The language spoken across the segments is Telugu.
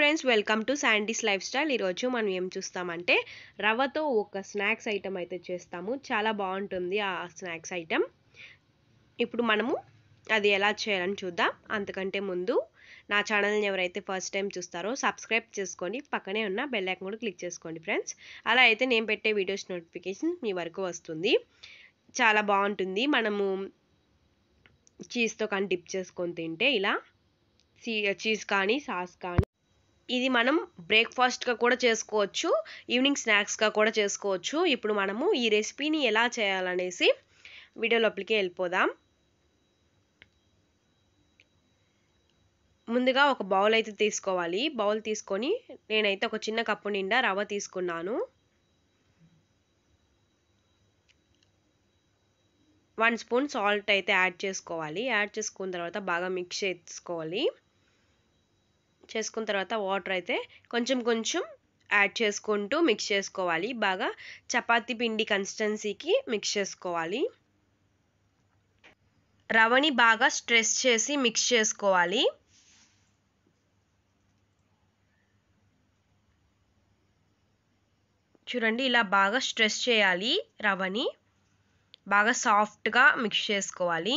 friends welcome to Sandy's lifestyle ఈరోజు మనం ఏం చూస్తామంటే రవ్వతో ఒక స్నాక్స్ ఐటెం అయితే చేస్తాము చాలా బాగుంటుంది ఆ స్నాక్స్ ఐటెం ఇప్పుడు మనము అది ఎలా చేయాలని చూద్దాం అంతకంటే ముందు నా ఛానల్ని ఎవరైతే ఫస్ట్ టైం చూస్తారో సబ్స్క్రైబ్ చేసుకోండి పక్కనే ఉన్న బెల్ ఐకాన్ కూడా క్లిక్ చేసుకోండి ఫ్రెండ్స్ అలా అయితే నేను పెట్టే వీడియోస్ నోటిఫికేషన్ మీ వరకు వస్తుంది చాలా బాగుంటుంది మనము చీజ్తో కానీ డిప్ చేసుకొని తింటే ఇలా చీజ్ కానీ సాస్ కానీ ఇది మనం బ్రేక్ఫాస్ట్గా కూడా చేసుకోవచ్చు ఈవినింగ్ స్నాక్స్గా కూడా చేసుకోవచ్చు ఇప్పుడు మనము ఈ రెసిపీని ఎలా చేయాలనేసి వీడియో లోపలికి వెళ్ళిపోదాం ముందుగా ఒక బౌల్ అయితే తీసుకోవాలి బౌల్ తీసుకొని నేనైతే ఒక చిన్న కప్పు నిండా రవ్వ తీసుకున్నాను వన్ స్పూన్ సాల్ట్ అయితే యాడ్ చేసుకోవాలి యాడ్ చేసుకున్న తర్వాత బాగా మిక్స్ చేసుకోవాలి చేసుకున్న తర్వాత వాటర్ అయితే కొంచెం కొంచెం యాడ్ చేసుకుంటూ మిక్స్ చేసుకోవాలి బాగా చపాతీ పిండి కన్సిస్టెన్సీకి మిక్స్ చేసుకోవాలి రవ్వని బాగా స్ట్రెస్ చేసి మిక్స్ చేసుకోవాలి చూడండి ఇలా బాగా స్ట్రెస్ చేయాలి రవ్వని బాగా సాఫ్ట్గా మిక్స్ చేసుకోవాలి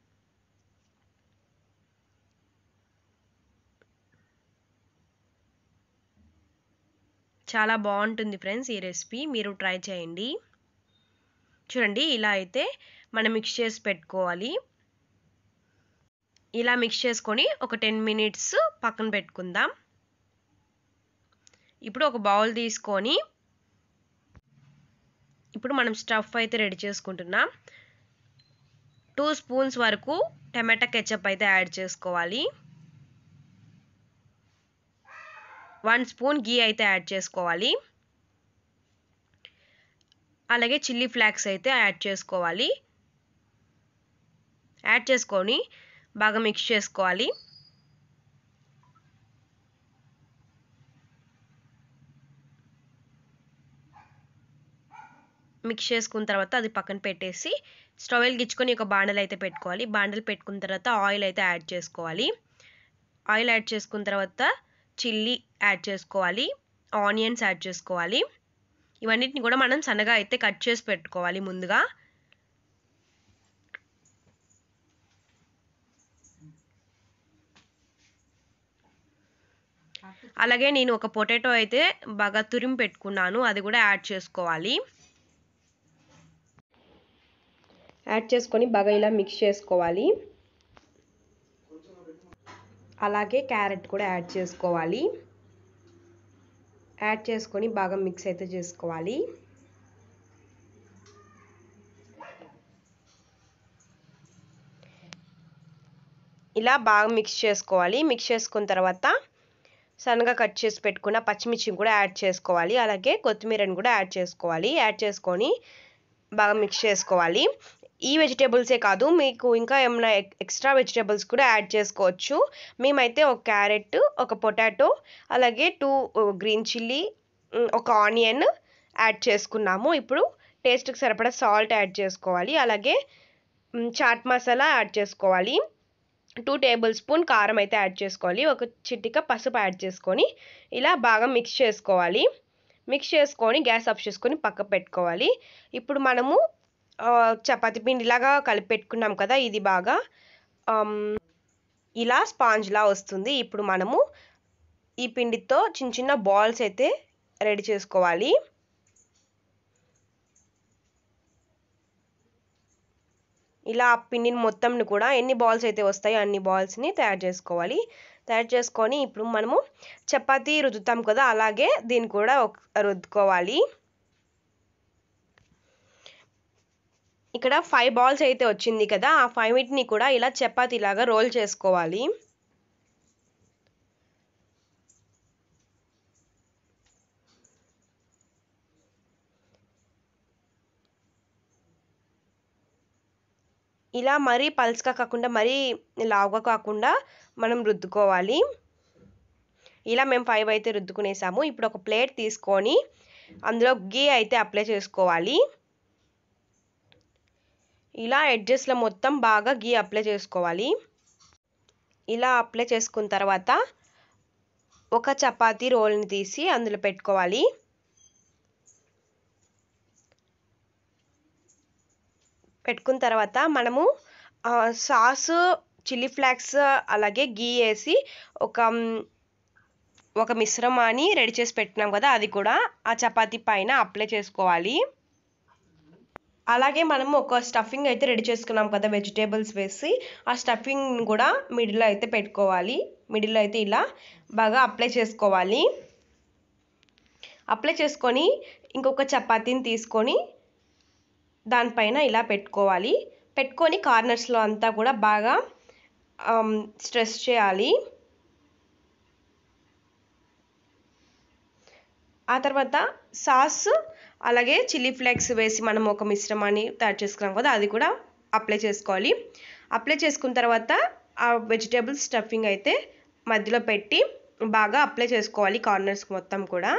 చాలా బాగుంటుంది ఫ్రెండ్స్ ఈ రెసిపీ మీరు ట్రై చేయండి చూడండి ఇలా అయితే మనం మిక్స్ చేసి పెట్టుకోవాలి ఇలా మిక్స్ చేసుకొని ఒక టెన్ మినిట్స్ పక్కన పెట్టుకుందాం ఇప్పుడు ఒక బౌల్ తీసుకొని ఇప్పుడు మనం స్టఫ్ అయితే రెడీ చేసుకుంటున్నాం టూ స్పూన్స్ వరకు టమాటా కెచప్ అయితే యాడ్ చేసుకోవాలి వన్ స్పూన్ గీ అయితే యాడ్ చేసుకోవాలి అలాగే చిల్లీ ఫ్లాక్స్ అయితే యాడ్ చేసుకోవాలి యాడ్ చేసుకొని బాగా మిక్స్ చేసుకోవాలి మిక్స్ చేసుకున్న తర్వాత అది పక్కన పెట్టేసి స్టవ్ వెలిగించుకొని ఒక బాండలు అయితే పెట్టుకోవాలి బాండలు పెట్టుకున్న తర్వాత ఆయిల్ అయితే యాడ్ చేసుకోవాలి ఆయిల్ యాడ్ చేసుకున్న తర్వాత చిల్లీ యాడ్ చేసుకోవాలి ఆనియన్స్ యాడ్ చేసుకోవాలి ఇవన్నిటిని కూడా మనం సన్నగా అయితే కట్ చేసి పెట్టుకోవాలి ముందుగా అలాగే నేను ఒక పొటాటో అయితే బాగా తురిమి పెట్టుకున్నాను అది కూడా యాడ్ చేసుకోవాలి యాడ్ చేసుకొని బాగా ఇలా మిక్స్ చేసుకోవాలి అలాగే క్యారెట్ కూడా యాడ్ చేసుకోవాలి యాడ్ చేసుకొని బాగా మిక్స్ అయితే చేసుకోవాలి ఇలా బాగా మిక్స్ చేసుకోవాలి మిక్స్ చేసుకున్న తర్వాత సన్నగా కట్ చేసి పెట్టుకున్న పచ్చిమిర్చిని కూడా యాడ్ చేసుకోవాలి అలాగే కొత్తిమీరని కూడా యాడ్ చేసుకోవాలి యాడ్ చేసుకొని బాగా మిక్స్ చేసుకోవాలి ఈ వెజిటేబుల్సే కాదు మీకు ఇంకా ఏమైనా ఎక్స్ట్రా వెజిటేబుల్స్ కూడా యాడ్ చేసుకోవచ్చు మేమైతే ఒక క్యారెట్ ఒక పొటాటో అలాగే టూ గ్రీన్ చిల్లీ ఒక ఆనియన్ యాడ్ చేసుకున్నాము ఇప్పుడు టేస్ట్కి సరిపడా సాల్ట్ యాడ్ చేసుకోవాలి అలాగే చాట్ మసాలా యాడ్ చేసుకోవాలి టూ టేబుల్ స్పూన్ కారం అయితే యాడ్ చేసుకోవాలి ఒక చిటిక పసుపు యాడ్ చేసుకొని ఇలా బాగా మిక్స్ చేసుకోవాలి మిక్స్ చేసుకొని గ్యాస్ ఆఫ్ చేసుకొని పక్క పెట్టుకోవాలి ఇప్పుడు మనము చపాతి పిండిలాగా కలిపి పెట్టుకున్నాం కదా ఇది బాగా ఇలా స్పాంజ్లా వస్తుంది ఇప్పుడు మనము ఈ పిండితో చిన్న చిన్న బాల్స్ అయితే రెడీ చేసుకోవాలి ఇలా పిండిని మొత్తంని కూడా ఎన్ని బాల్స్ అయితే వస్తాయో అన్ని బాల్స్ని తయారు చేసుకోవాలి తయారు చేసుకొని ఇప్పుడు మనము చపాతీ రుద్దుతాం కదా అలాగే దీన్ని కూడా రుద్దుకోవాలి ఇక్కడ ఫైవ్ బాల్స్ అయితే వచ్చింది కదా ఆ ఫైవ్ వీటిని కూడా ఇలా చపాతీలాగా రోల్ చేసుకోవాలి ఇలా మరీ పల్స్గా కాకుండా మరీ లావుగా కాకుండా మనం రుద్దుకోవాలి ఇలా మేము ఫైవ్ అయితే రుద్దుకునేసాము ఇప్పుడు ఒక ప్లేట్ తీసుకొని అందులో గీ అయితే అప్లై చేసుకోవాలి ఇలా ఎడ్జెస్లో మొత్తం బాగా గీ అప్లై చేసుకోవాలి ఇలా అప్లై చేసుకున్న తర్వాత ఒక చపాతీ రోల్ని తీసి అందులో పెట్టుకోవాలి పెట్టుకున్న తర్వాత మనము సాస్ చిల్లీ ఫ్లాక్స్ అలాగే గీ వేసి ఒక ఒక మిశ్రమాన్ని రెడీ చేసి పెట్టినాం కదా అది కూడా ఆ చపాతీ పైన అప్లై చేసుకోవాలి అలాగే మనం ఒక స్టఫింగ్ అయితే రెడీ చేసుకున్నాం కదా వెజిటేబుల్స్ వేసి ఆ స్టఫింగ్ కూడా మిడిల్లో అయితే పెట్టుకోవాలి మిడిల్లో అయితే ఇలా బాగా అప్లై చేసుకోవాలి అప్లై చేసుకొని ఇంకొక చపాతీని తీసుకొని దానిపైన ఇలా పెట్టుకోవాలి పెట్టుకొని కార్నర్స్లో అంతా కూడా బాగా స్ట్రెస్ చేయాలి ఆ తర్వాత సాస్ అలాగే చిల్లీ ఫ్లేక్స్ వేసి మనం ఒక మిశ్రమాన్ని తయారు చేసుకున్నాం కదా అది కూడా అప్లై చేసుకోవాలి అప్లై చేసుకున్న తర్వాత ఆ వెజిటేబుల్ స్టఫింగ్ అయితే మధ్యలో పెట్టి బాగా అప్లై చేసుకోవాలి కార్నర్స్ మొత్తం కూడా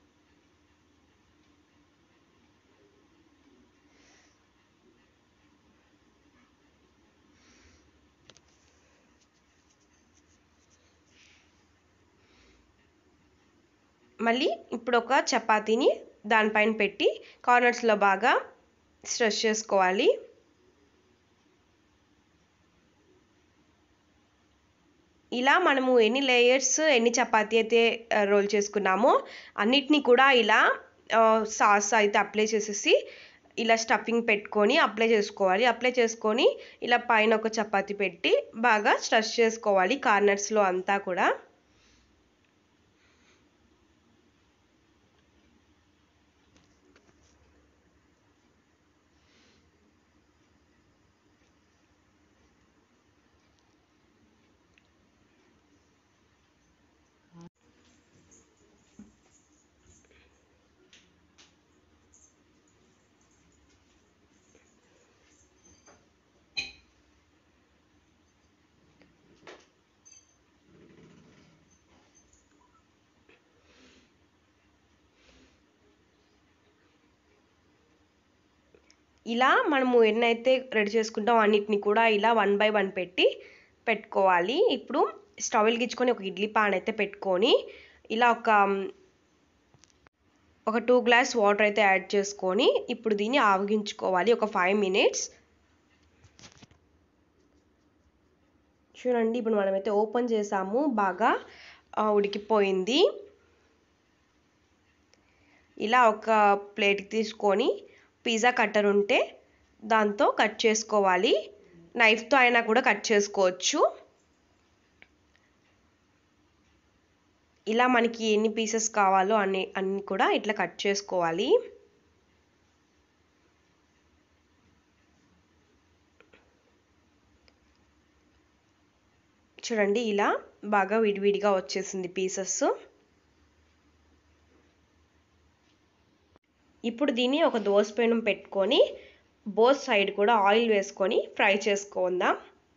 మళ్ళీ ఇప్పుడు ఒక చపాతీని దానిపైన పెట్టి కార్నర్స్లో బాగా స్ట్రెస్ చేసుకోవాలి ఇలా మనము ఎన్ని లేయర్స్ ఎన్ని చపాతీ అయితే రోల్ చేసుకున్నామో అన్నిటినీ కూడా ఇలా సాస్ అయితే అప్లై చేసేసి ఇలా స్టఫింగ్ పెట్టుకొని అప్లై చేసుకోవాలి అప్లై చేసుకొని ఇలా పైన ఒక చపాతీ పెట్టి బాగా స్ట్రెస్ చేసుకోవాలి కార్నర్స్లో అంతా కూడా ఇలా మనము ఎన్నైతే రెడీ చేసుకుంటామో అన్నిటిని కూడా ఇలా వన్ బై వన్ పెట్టి పెట్టుకోవాలి ఇప్పుడు స్టవ్ వెలిగించుకొని ఒక ఇడ్లీ పాన్ అయితే పెట్టుకొని ఇలా ఒక ఒక టూ గ్లాస్ వాటర్ అయితే యాడ్ చేసుకొని ఇప్పుడు దీన్ని ఆవగించుకోవాలి ఒక ఫైవ్ మినిట్స్ చూడండి ఇప్పుడు మనమైతే ఓపెన్ చేసాము బాగా ఉడికిపోయింది ఇలా ఒక ప్లేట్కి తీసుకొని పిజ్జా కట్టర్ ఉంటే దాంతో కట్ చేసుకోవాలి నైఫ్తో అయినా కూడా కట్ చేసుకోవచ్చు ఇలా మనకి ఎన్ని పీసెస్ కావాలో అన్ని అన్ని కూడా ఇట్లా కట్ చేసుకోవాలి చూడండి ఇలా బాగా విడివిడిగా వచ్చేసింది పీసెస్ ఇప్పుడు దీన్ని ఒక దోశ పెనం పెట్టుకొని బోత్ సైడ్ కూడా ఆయిల్ వేసుకొని ఫ్రై చేసుకుందాం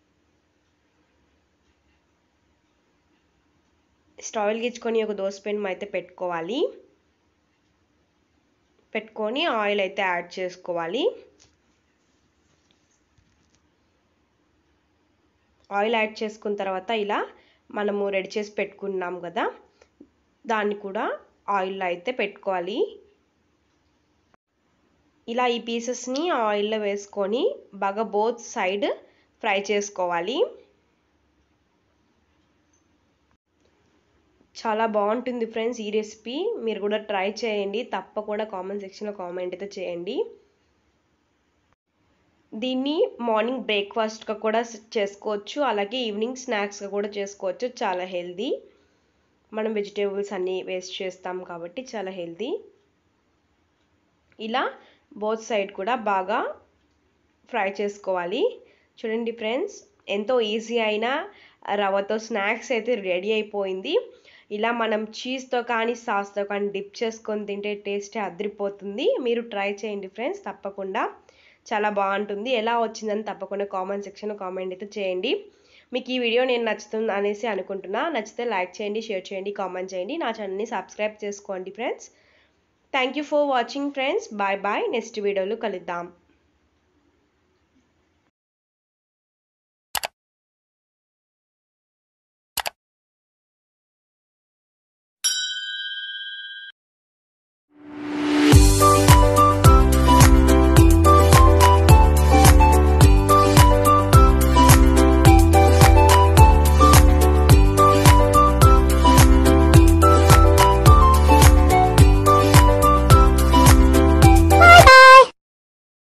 స్టవ్ వెలిగించుకొని ఒక దోశ పెనం అయితే పెట్టుకోవాలి పెట్టుకొని ఆయిల్ అయితే యాడ్ చేసుకోవాలి ఆయిల్ యాడ్ చేసుకున్న తర్వాత ఇలా మనము రెడీ చేసి పెట్టుకున్నాం కదా దాన్ని కూడా ఆయిల్లో అయితే పెట్టుకోవాలి ఇలా ఈ పీసెస్ని ఆయిల్లో వేసుకొని బాగా బోత్ సైడ్ ఫ్రై చేసుకోవాలి చాలా బాగుంటుంది ఫ్రెండ్స్ ఈ రెసిపీ మీరు కూడా ట్రై చేయండి తప్పకుండా కామెంట్ సెక్షన్లో కామెంట్ అయితే చేయండి దీన్ని మార్నింగ్ బ్రేక్ఫాస్ట్గా కూడా చేసుకోవచ్చు అలాగే ఈవినింగ్ స్నాక్స్గా కూడా చేసుకోవచ్చు చాలా హెల్దీ మనం వెజిటేబుల్స్ అన్నీ వేస్ట్ చేస్తాం కాబట్టి చాలా హెల్దీ ఇలా బోత్ సైడ్ కూడా బాగా ఫ్రై చేసుకోవాలి చూడండి ఫ్రెండ్స్ ఎంతో ఈజీ అయిన రవ్వతో స్నాక్స్ అయితే రెడీ అయిపోయింది ఇలా మనం చీజ్తో కానీ సాస్తో కానీ డిప్ చేసుకొని తింటే టేస్ట్ అదిరిపోతుంది మీరు ట్రై చేయండి ఫ్రెండ్స్ తప్పకుండా చాలా బాగుంటుంది ఎలా వచ్చిందని తప్పకుండా కామెంట్ సెక్షన్లో కామెంట్ అయితే చేయండి మీకు ఈ వీడియో నేను నచ్చుతుంది అనేసి అనుకుంటున్నా నచ్చితే లైక్ చేయండి షేర్ చేయండి కామెంట్ చేయండి నా ఛానల్ని సబ్స్క్రైబ్ చేసుకోండి friends thank you for watching friends bye bye next వీడియోలో కలుద్దాం